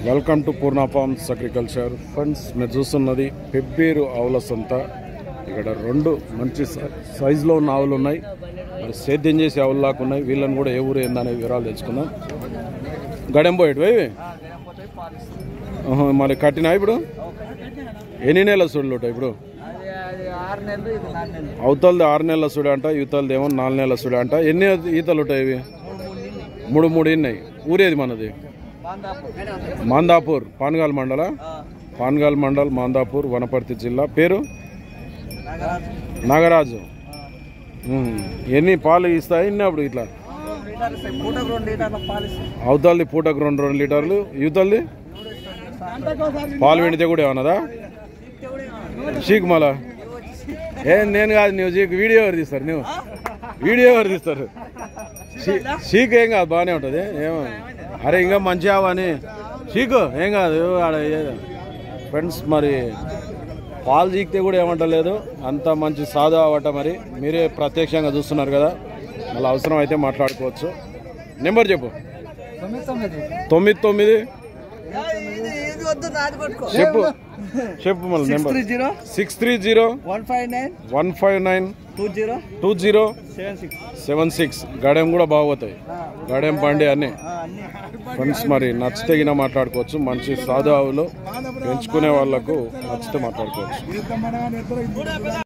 Welcome to Purna farms agriculture friends మీరు చూస్తున్నది పెబ్బేరు ఆవుల సంత ఇక్కడ రెండు మంచి సై- సైజులో ఉన్న ఆవులు ఉన్నాయి మరి సేద్యం చేసే ఆవులు లాగా ఉన్నాయి వీళ్ళని కూడా ఏ ఊరు ఏందనే వివరాలు తెలుసుకుందాం గడెం పోయేటివి ఇవి? ఆహా, మరి కట్టినా ఇప్పుడు ఎన్ని నెలల సుడులు ఉంటాయి ఇప్పుడు అది అది ఆరు నెలలు ఇది నాలుగు నెలలు అవతలది ఆరు నెలల సుడి అంట యువతలది ఏమో నాలుగు నెలల సుడి అంట ఎన్ని ఈతలు ఉంటాయి ఇవి మూడు మూడు ఉన్నాయి ఊరేది మనది బాందాపూర్ మాందాపూర్ పాన్గాల్ మండల పాన్గాల్ మండల్ మాందాపూర్ వనపర్తి జిల్లా పేరు నాగరాజు నాగరాజు ఉమ్. ఎన్ని పాలు ఇస్తాయి ఇన్ని అప్పుడు ఇట్లా లీటర్ ఇస్తాయి. పూటకు రెండు లీటర్ల పాలు ఇస్తాయి. అవతలది పూటకు రెండు రెండు లీటర్లు యువతలది పాలు వెండితే కూడా ఏమన్నదా షీక్ మళ్ళా ఏ నేను కాదు నువ్వు చీక్ వీడియో ఎవరు తీస్తారు నువ్వు వీడియో ఎవరు తీస్తారు షీ- షీక్ ఏం కాదు బాగానే ఉంటుంది ఏమో అరే ఇంకా మంచిగా అని షీక్ ఏం కాదు ఆడ ఫ్రెండ్స్ మరి పాలు చీకితే కూడా ఏమంటలేదు అంత మంచి సాధు అవట మరి మీరే ప్రత్యక్షంగా చూస్తున్నారు కదా మళ్ళీ అవసరం అయితే మాట్లాడుకోవచ్చు నెంబర్ చెప్పు తొమ్మిది తొమ్మిది తొమ్మిది తొమ్మిది ఇది ఇది వద్దు నాది పట్టుకో చెప్పు చెప్పు మళ్ళీ number three zero six three zero one five nine one five nine two zero two zero seven six seven six గడెం కూడా బాగోతాయి గడెం బండి అన్నీ అన్ని ఫ్రెండ్స్ మరి నచ్చితే గిన మాట్లాడుకోవచ్చు మంచి సాధు ఆవులు పెంచుకునే వాళ్ళకు నచ్చితే మాట్లాడుకోవచ్చు